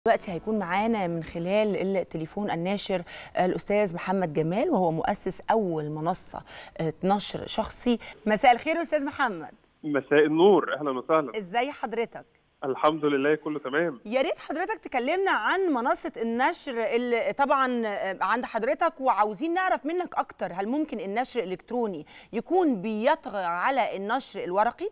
دلوقتي هيكون معانا من خلال التليفون الناشر الاستاذ محمد جمال وهو مؤسس اول منصه نشر شخصي مساء الخير استاذ محمد مساء النور اهلا وسهلا ازاي حضرتك الحمد لله كله تمام يا ريت حضرتك تكلمنا عن منصه النشر اللي طبعا عند حضرتك وعاوزين نعرف منك اكتر هل ممكن النشر الالكتروني يكون بيطغى على النشر الورقي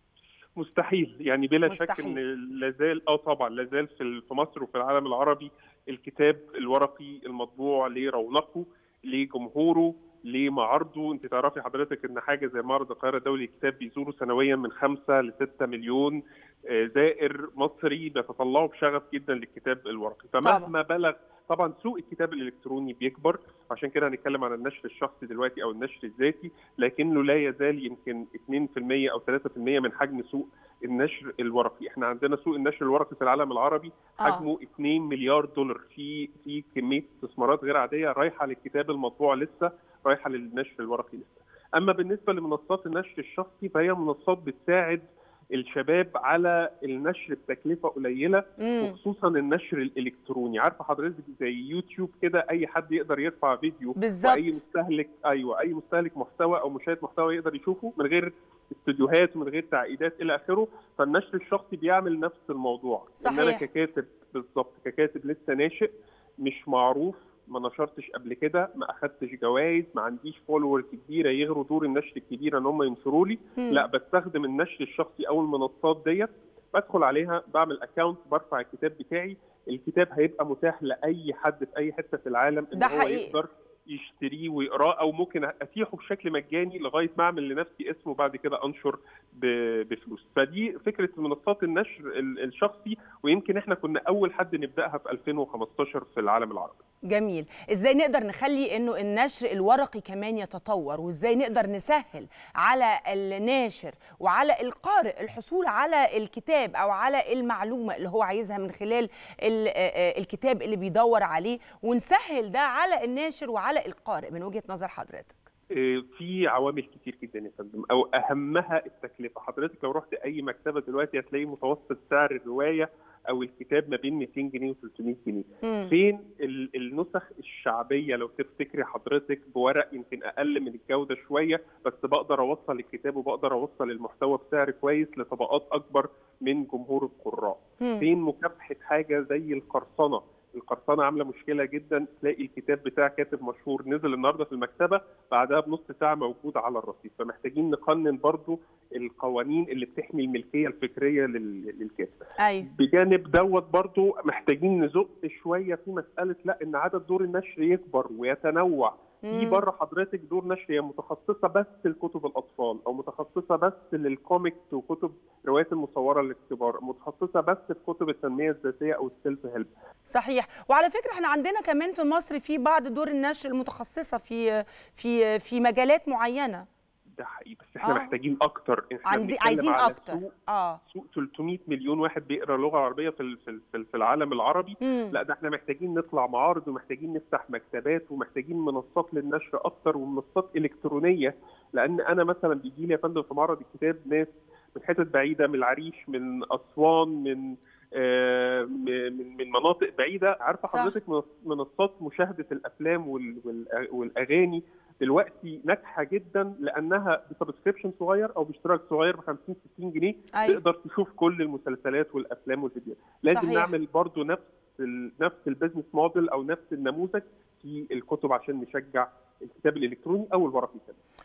مستحيل يعني بلا مستحيل. شك ان لازال اه طبعا لازال في في مصر وفي العالم العربي الكتاب الورقي المطبوع ليه رونقه ليه جمهوره ليه معارضه انت تعرفي حضرتك ان حاجه زي معرض القاهره الدولي للكتاب بيزوروا سنويا من 5 ل 6 مليون آه، زائر مصري بيتطلعوا بشغف جدا للكتاب الورقي فمهما بلغ طبعا سوق الكتاب الالكتروني بيكبر عشان كده هنتكلم عن النشر الشخصي دلوقتي او النشر الذاتي لكنه لا يزال يمكن 2% او 3% من حجم سوق النشر الورقي احنا عندنا سوق النشر الورقي في العالم العربي آه. حجمه 2 مليار دولار في في كميه استثمارات غير عاديه رايحه للكتاب المطبوع لسه رايحه للنشر الورقي لسه اما بالنسبه لمنصات النشر الشخصي فهي منصات بتساعد الشباب على النشر بتكلفه قليله مم. وخصوصا النشر الالكتروني عارفه حضرتك زي يوتيوب كده اي حد يقدر يرفع فيديو بالظبط. واي مستهلك ايوه اي مستهلك محتوى او مشاهد محتوى يقدر يشوفه من غير استوديوهات ومن غير تعقيدات الى اخره فالنشر الشخصي بيعمل نفس الموضوع ان انا صحيح. ككاتب بالظبط ككاتب لسه ناشئ مش معروف ما نشرتش قبل كده ما اخدتش جوائز ما عنديش فولورز كبيره يغروا دور النشر الكبيره ان هم ينشروا لي مم. لا بستخدم النشر الشخصي او المنصات ديت بدخل عليها بعمل اكونت برفع الكتاب بتاعي الكتاب هيبقى متاح لاي حد في اي حته في العالم ان ده هو حقيقي. يقدر يشتريه ويقراه او ممكن اتيحه بشكل مجاني لغايه ما اعمل لنفسي اسم وبعد كده انشر ب- بفلوس فدي فكره منصات النشر ال- الشخصي ويمكن احنا كنا اول حد نبداها في 2015 في العالم العربي جميل ازاي نقدر نخلي انه النشر الورقي كمان يتطور وازاي نقدر نسهل على الناشر وعلى القارئ الحصول على الكتاب او على المعلومه اللي هو عايزها من خلال ال- آه، آه، الكتاب اللي بيدور عليه ونسهل ده على الناشر وعلى القارئ من وجهه نظر حضرتك إيه، في عوامل كتير جدا يا فندم او اهمها التكلفه حضرتك لو رحت اي مكتبه دلوقتي هتلاقي متوسط سعر الروايه او الكتاب ما بين 200 جنيه و300 جنيه مم. فين ال- النسخ الشعبيه لو تفتكري حضرتك بورق يمكن اقل من الجوده شويه بس بقدر اوصل الكتاب وبقدر اوصل المحتوى بسعر كويس لطبقات اكبر من جمهور القراء مم. فين مكافحه حاجه زي القرصنه القرصنه عامله مشكله جدا تلاقي الكتاب بتاع كاتب مشهور نزل النهارده في المكتبه بعدها بنص ساعه موجود على الرصيف فمحتاجين نقنن برضو القوانين اللي بتحمي الملكيه الفكريه لل- للكاتب ايوه بجانب دوت برضو محتاجين نزق شويه في مساله لا ان عدد دور النشر يكبر ويتنوع في مم. بره حضرتك دور نشر هي متخصصه بس لكتب الاطفال او متخصصه بس للكوميكس وكتب روايات المصوره للكبار متخصصه بس في كتب التنميه الذاتيه او السيلف هيلب صحيح وعلى فكره احنا عندنا كمان في مصر في بعض دور النشر المتخصصه في في في مجالات معينه ده حقيقي بس احنا آه. آه. محتاجين اكتر احنا عندي بنتكلم عايزين على اكتر سوق, اه سوق 300 مليون واحد بيقرا اللغه العربيه في ال- في ال- في ال- في العالم العربي مم. لا ده احنا محتاجين نطلع معارض ومحتاجين نفتح مكتبات ومحتاجين منصات للنشر اكتر ومنصات الكترونيه لان انا مثلا بيجي لي يا فندم في معرض الكتاب ناس من حتت بعيده من العريش من اسوان من آه، من من مناطق بعيده عارفه صح. حضرتك منص- منصات مشاهده الافلام وال- وال- والاغاني دلوقتي ناجحه جدا لانها بسبسكريبشن صغير او باشتراك صغير ب 50 60 جنيه أيوة. تقدر تشوف كل المسلسلات والافلام والفيديوهات لازم صحيح. نعمل برضو نفس ال... نفس البيزنس موديل او نفس النموذج في الكتب عشان نشجع الكتاب الالكتروني او الورقي كمان